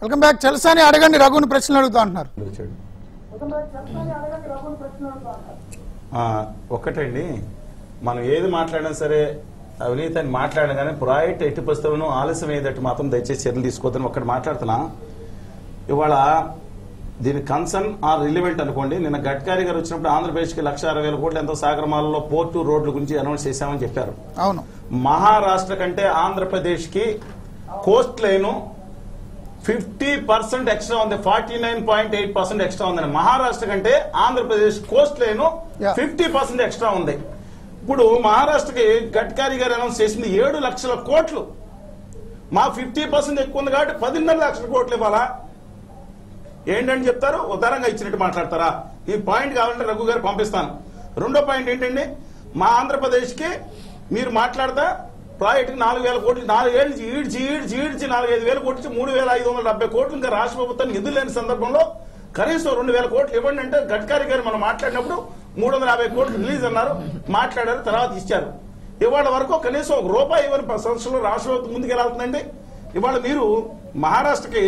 Welcome back Chalasani అడగండి రఘుని ప్రశ్నలు అడుగుతా అంటున్నారు వచ్చాడు ఆ, ఒక్కటండి మనం ఏది మాట్లాడినా సరే అవినీతి అని మాట్లాడినా కానీ ప్రాజెక్ట్ ఎట్టి పుస్తకం ఆలస్యం అయ్యేటట్టు మాత్రం దయచేసి చర్యలు తీసుకోవద్దని ఒక్కటి మాట్లాడుతున్నా ఇవాళ దీని కన్సర్న్ ఆర్ రిలివెంట్ అనుకోండి నిన్న గడ్కరీ గారు వచ్చినప్పుడు ఆంధ్రప్రదేశ్కి లక్ష అరవై వేల కోట్లు ఎంతో సాగరమాలలో పోర్టు రోడ్ల గురించి అనౌన్స్ చేశామని చెప్పారు అవును మహారాష్ట్ర కంటే ఆంధ్రప్రదేశ్ కి coast line fifty percent extra ఉంది forty nine point eight percent extra ఉందని మహారాష్ట్ర కంటే Andhra Pradesh coast line Yeah. Fifty percent extra ఉంది ఇప్పుడు మహారాష్ట్రకి గడ్కరీ గారు అనౌన్స్ చేసింది ఏడు లక్షల కోట్లు మా ఫిఫ్టీ పర్సెంట్ ఎక్కువ ఉంది కాబట్టి పదిన్నర లక్షల కోట్లు ఇవ్వాలా ఏంటని చెప్తారు ఉదారంగా ఇచ్చినట్టు మాట్లాడతారా ఈ పాయింట్ కావాలంటే రఘు గారు పంపిస్తాను రెండో పాయింట్ ఏంటండి మా ఆంధ్రప్రదేశ్ కి మీరు మాట్లాడతా ప్రాజెక్ట్ నాలుగు వేల కోట్లు నాలుగేళ్ళు ఈడ్చి ఈడ్చి ఈడ్చి నాలుగైదు వేల కోట్లు మూడు వేల ఐదు వందల డెబ్బై కోట్లు ఇంకా రాష్ట్ర ప్రభుత్వానికి నిధులు లేని సందర్భంలో కనీసం రెండు వేల కోట్లు ఇవ్వండి అంటే గడ్కరీ గారు మనం మాట్లాడినప్పుడు మూడు వందల యాభై కోట్లు రిలీజ్ అన్నారు మాట్లాడారు తర్వాత ఇచ్చారు ఇవాళ వరకు కనీసం ఒక రూపాయి ఇవ్వని సంవత్సరంలో రాష్ట్ర ప్రభుత్వం ముందుకు ఎలా అవుతుందండి ఇవాళ మీరు మహారాష్ట్రకి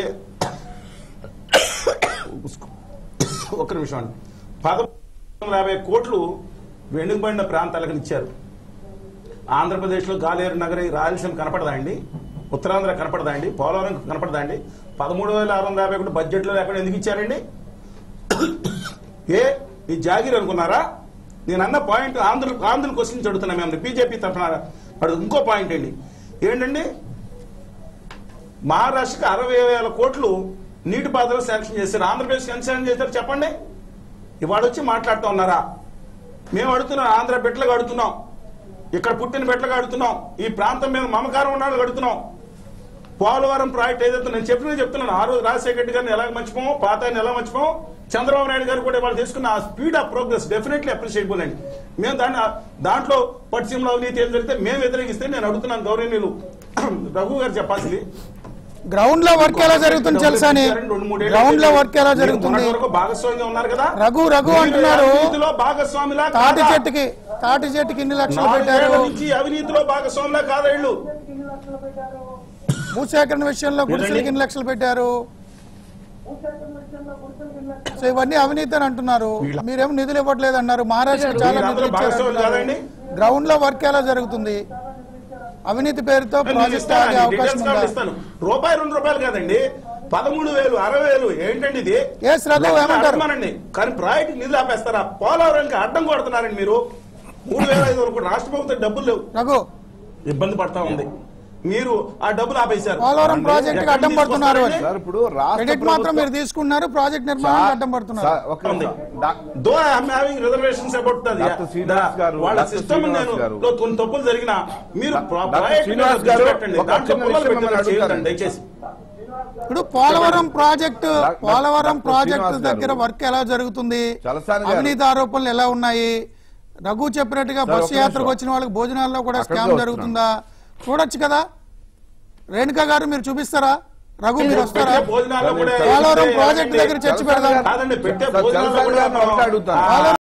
ఒక్క నిమిషం అండి పదమూడు వందల యాభై కోట్లు వెనుకబడిన ప్రాంతాలకు ఇచ్చారు ఆంధ్రప్రదేశ్లో గాలేరు నగరి రాయలసీమ కనపడదా అండి ఉత్తరాంధ్ర కనపడదా అండి పోలవరం కనపడదా అండి పదమూడు వేల ఆరు వందల యాభై ఒకటి బడ్జెట్లో లేకుండా ఎందుకు ఇచ్చారండి ఏ ఈ జాగీర్ అనుకున్నారా నేను అన్న పాయింట్ ఆంధ్ర ఆంధ్ర క్వశ్చన్ అడుగుతున్నా మేము బీజేపీ తరఫున అడుగు ఇంకో పాయింట్ అండి ఏంటండి మహారాష్ట్రకి అరవై వేల కోట్లు నీటిపారుదల శాంక్షన్ చేశారు ఆంధ్రప్రదేశ్ ఎంత శాంక్షన్ చేశారు చెప్పండి ఇవాళ వచ్చి మాట్లాడుతూ ఉన్నారా మేము అడుగుతున్నాం ఆంధ్ర బిడ్డలకు అడుగుతున్నాం ఇక్కడ పుట్టిన బిడ్డలకు అడుగుతున్నాం ఈ ప్రాంతం మీద మమకారం ఉన్నాడు అడుగుతున్నాం పోలవరం ప్రాజెక్ట్ ఏదైతే నేను చెప్పినది చెప్తున్నాను ఆ రోజు రాజశేఖర రెడ్డి గారిని ఎలా మర్చిపోం పాత ఆయన ఎలా మర్చిపోం చంద్రబాబు నాయుడు గారు కూడా వాళ్ళు తీసుకున్న ఆ speed of progress definitely appreciable అండి మేము దాన్ని దాంట్లో పట్టిసీమలో అవినీతి ఏం జరిగితే మేము వ్యతిరేకిస్తే నేను అడుగుతున్నాను గౌరవనీయులు రఘు గారు చెప్పాల్సింది గ్రౌండ్ లో వర్క్ ఎలా జరుగుతుంది చలసాని గ్రౌండ్ లో వర్క్ ఎలా జరుగుతుంది భాగస్వామ్యం ఉన్నారు కదా రఘు రఘు మీరు అంటున్నారు అవినీతిలో భాగస్వామిలా తాటి కాదా? చెట్టుకి తాటి చెట్టుకి ఇన్ని లక్షలు నాలుగేళ్ల పెట్టారు నుంచి అవినీతిలో భాగస్వామిలా కాదా ఇళ్ళు భూసేకరణ విషయంలో గుడిసెలకి ఇన్ని లక్షలు పెట్టారు సో ఇవన్నీ అవినీతి అని అంటున్నారు మీరేమో నిధులు ఇవ్వట్లేదు అన్నారు మహారాష్ట్ర చాలా మీరందరూ నిధులు ఇచ్చారు భాగస్వాములు కాదండి? గ్రౌండ్ లో వర్క్ ఎలా జరుగుతుంది అవినీతి పేరుతో నేను ప్రాజెక్ట్ ఇస్తాను, ఆగే అవకాశం డీటెయిల్స్ ఉందా కార్డు ఇస్తాను రూపాయి రెండు రూపాయలు కాదండి పదమూడు వేలు అరవై వేలు ఏంటండి ఇది ఎస్ రఘు ఏమంటారు అడగమనండి కానీ ప్రాజెక్ట్ నిధులు ఆపేస్తారా పోలవరంకి అడ్డం కొడుతున్నారండి మీరు మూడు వేల ఐదు వందలు రాష్ట్ర ప్రభుత్వం డబ్బులు లేవు రఘు ఇబ్బంది పడతా ఉంది మీరు ఆ డబ్బులు ఆపేశారు పోలవరం ప్రాజెక్ట్ కి అడ్డం పడుతున్నారు అని. సార్ ఇప్పుడు రాష్ట్ర క్రెడిట్ మాత్రం ప్రభుత్వం- మీరు తీసుకున్నారు ప్రాజెక్ట్ నిర్మాణానికి అడ్డం పడుతున్నారు సార్, ఒక్క నిమిషం. డా- though I'm having reservations about doctor Srinivas garu, వాళ్ళ డాక్టర్ సిస్టమ్ శ్రీనివాస్ నేను గారు. లో కొన్ని తప్పులు జరిగినా మీరు ప్రా- డాక్టర్ ప్రాజెక్ట్ శ్రీనివాస్ మీద గారు, దృష్టి పెట్టండి. ఒక దాంట్లో చిన్న పుల్లలు విషయం పెట్టండి, మిమ్మల్ని చేయకండి అడుగుతాను. దయచేసి ఇప్పుడు Polavaram project doctor Polavaram Srinivas project garu. దగ్గర వర్క్ ఎలా జరుగుతుంది చలసాని గారు. అవినీతి ఆరోపణలు ఎలా ఉన్నాయి రఘు చెప్పినట్టుగా సార్, బస్సు ఒక్క యాత్రకు నిమిషం. వచ్చిన వాళ్ళకి భోజనాల్లో కూడా అక్కడికే స్కామ్ వస్తున్నాను. జరుగుతుందా చూడొచ్చు కదా రేణుకా గారు మీరు చూపిస్తారా రఘు మీరు వస్తారా పెట్టే భోజనాల్లో కూడా పోలవరం ఏంటంటే ప్రాజెక్టు దగ్గర చర్చ చలసాని పెడదాం గారు- కాదండి పెట్టే సార్, భోజనాల్లో చలసాని కూడా గారిని ఒకటే అడుగుతాను. ఆ,